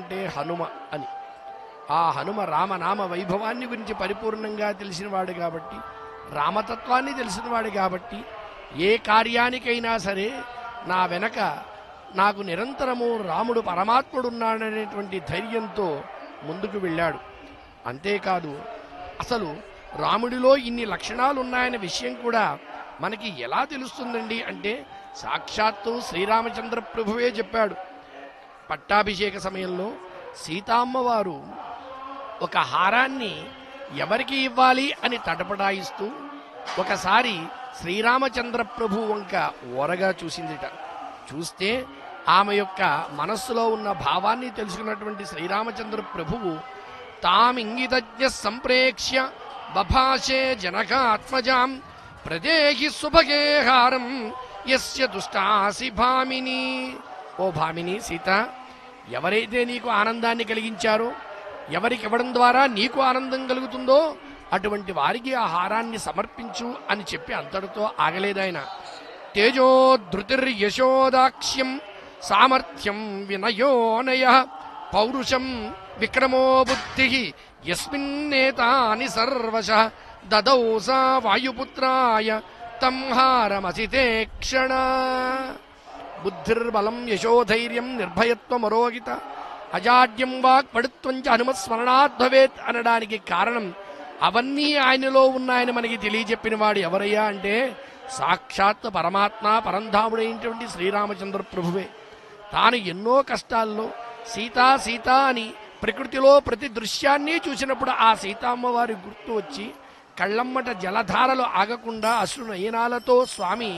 అంటే హనుమ అని ఆ హనుమ రామనామ వైభవాన్ని గురించి పరిపూర్ణంగా తెలిసినవాడు కాబట్టి రామతత్వాన్ని తెలిసినవాడు కాబట్టి ఏ కార్యానికైనా సరే నా వెనక నాకు నిరంతరము రాముడు పరమాత్ముడున్నాడనేటువంటి ధైర్యంతో ముందుకు వెళ్ళాడు అంతేకాదు అసలు రాముడిలో ఇన్ని లక్షణాలు ఉన్నాయనే విషయం కూడా మనకి ఎలా తెలుస్తుందండి అంటే సాక్షాత్తు శ్రీరామచంద్ర ప్రభువే చెప్పాడు పట్టాభిషేక సమయంలో సీతామ్మవారు ఒక హారాన్ని ఎవరికి ఇవ్వాలి అని తటపటాయిస్తూ ఒకసారి శ్రీరామచంద్ర ప్రభు వంక ఓరగా చూసిందిట చూస్తే ఆమె యొక్క మనస్సులో ఉన్న భావాన్ని తెలుసుకున్నటువంటి శ్రీరామచంద్ర ప్రభువు తామింగితజ్ఞ సంప్రేక్ష్య బభాషే జనకాత్మజాం ప్రదేహి సుభగే హారం యస్య దుష్టాసి భామిని ఓ భామిని సీత ఎవరైతే నీకు ఆనందాన్ని కలిగించారో ఎవరికి ఇవ్వడం ద్వారా నీకు ఆనందం కలుగుతుందో అటువంటి వారికి ఆ హారాన్ని సమర్పించు అని చెప్పి అంతటితో ఆగలేదాయన తేజోధృతిర్యశోదాక్ష్యం సామర్థ్యం వినయోనయ పౌరుషం విక్రమో బుద్ధి యస్మిన్నేతాని సర్వశ దదౌ సా వాయుపుత్రాయ తం హారమసితే క్షణ బుద్ధిర్బలం యశోధైర్యం నిర్భయత్వమరోగిత అజాడ్యం వాక్ పడుత్వం చ హనుమస్మరణాత్ భవేత్ అనడానికి కారణం అవన్నీ ఆయనలో ఉన్నాయని మనకి తెలియజెప్పిన వాడు ఎవరయ్యా అంటే సాక్షాత్ పరమాత్మ పరంధాముడైనటువంటి శ్రీరామచంద్ర ప్రభువే తాను ఎన్నో కష్టాల్లో సీతా సీత అని ప్రకృతిలో ప్రతి దృశ్యాన్ని చూసినప్పుడు ఆ సీతామ్మవారి గుర్తు వచ్చి కళ్ళమ్మట జలధారలు ఆగకుండా అశ్రు నయనాలతో స్వామి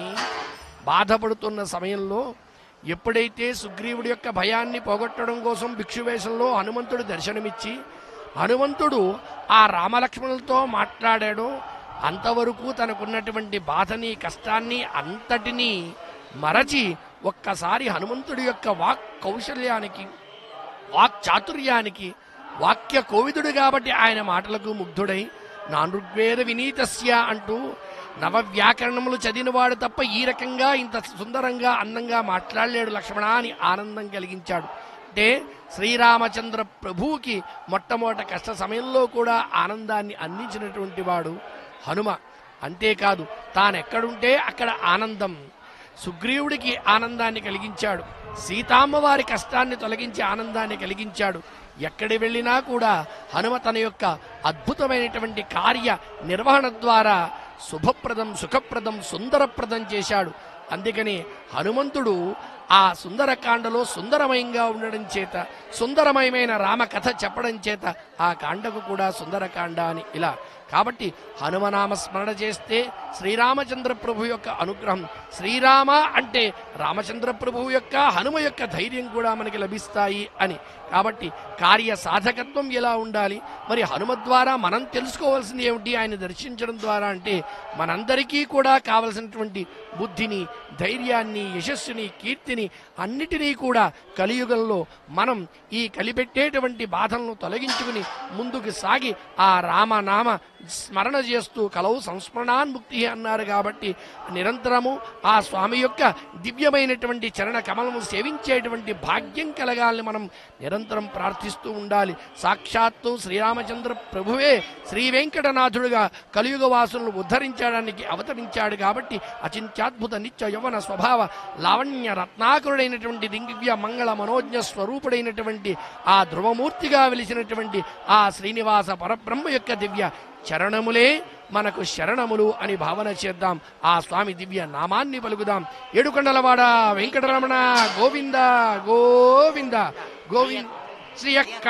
బాధపడుతున్న సమయంలో ఎప్పుడైతే సుగ్రీవుడి యొక్క భయాన్ని పోగొట్టడం కోసం భిక్షువేషంలో హనుమంతుడు దర్శనమిచ్చి హనుమంతుడు ఆ రామలక్ష్మణులతో మాట్లాడాడో అంతవరకు తనకున్నటువంటి బాధని కష్టాన్ని అంతటినీ మరచి ఒక్కసారి హనుమంతుడి యొక్క వాక్ కౌశల్యానికి వాక్ చాతుర్యానికి వాక్య కోవిదుడు కాబట్టి ఆయన మాటలకు ముగ్ధుడై నానృగ్వేద వినీతస్య అంటూ నవ వ్యాకరణములు చదివినవాడు తప్ప ఈ రకంగా ఇంత సుందరంగా అందంగా మాట్లాడలేడు లక్ష్మణ అని ఆనందం కలిగించాడు అంటే శ్రీరామచంద్ర ప్రభువుకి మొట్టమొదట కష్ట సమయంలో కూడా ఆనందాన్ని అందించినటువంటి వాడు హనుమ అంతేకాదు తానెక్కడుంటే అక్కడ ఆనందం సుగ్రీవుడికి ఆనందాన్ని కలిగించాడు సీతామ్మవారి కష్టాన్ని తొలగించి ఆనందాన్ని కలిగించాడు ఎక్కడి వెళ్ళినా కూడా హనుమ తన యొక్క అద్భుతమైనటువంటి కార్య నిర్వహణ ద్వారా శుభప్రదం సుఖప్రదం సుందరప్రదం చేశాడు అందుకని హనుమంతుడు ఆ సుందరకాండలో సుందరమయంగా ఉండడం చేత సుందరమయమైన రామకథ చెప్పడం చేత ఆ కాండకు కూడా సుందరకాండ అని ఇలా కాబట్టి హనుమనామ స్మరణ చేస్తే శ్రీరామచంద్ర ప్రభు యొక్క అనుగ్రహం శ్రీరామ అంటే రామచంద్ర ప్రభువు యొక్క హనుమ యొక్క ధైర్యం కూడా మనకి లభిస్తాయి అని కాబట్టి కార్య సాధకత్వం ఎలా ఉండాలి మరి హనుమ ద్వారా మనం తెలుసుకోవాల్సింది ఏమిటి ఆయన దర్శించడం ద్వారా అంటే మనందరికీ కూడా కావలసినటువంటి బుద్ధిని ధైర్యాన్ని యశస్సుని కీర్తిని అన్నిటినీ కూడా కలియుగంలో మనం ఈ కలిపెట్టేటువంటి బాధలను తొలగించుకుని ముందుకు సాగి ఆ రామనామ స్మరణ చేస్తూ కలవు సంస్మరణాన్ముక్తి అన్నారు కాబట్టి నిరంతరము ఆ స్వామి యొక్క దివ్యమైనటువంటి చరణ కమలము సేవించేటువంటి భాగ్యం కలగాలని మనం నిరంతరం ప్రార్థిస్తూ ఉండాలి సాక్షాత్తు శ్రీరామచంద్ర ప్రభువే శ్రీ వెంకటనాథుడుగా కలియుగ వాసులను ఉద్ధరించడానికి అవతరించాడు కాబట్టి అచింత్యాద్భుత నిత్య యవన స్వభావ లావణ్య రత్నాకరుడైనటువంటి దింగివ్య మంగళ మనోజ్ఞ స్వరూపుడైనటువంటి ఆ ధ్రువమూర్తిగా వెలిసినటువంటి ఆ శ్రీనివాస పరబ్రహ్మ యొక్క దివ్య చరణములే మనకు శరణములు అని భావన చేద్దాం ఆ స్వామి దివ్య నామాన్ని పలుకుదాం ఏడుకొండలవాడ వెంకటరమణ గోవింద గోవింద గోవింద శ్రీ అక్క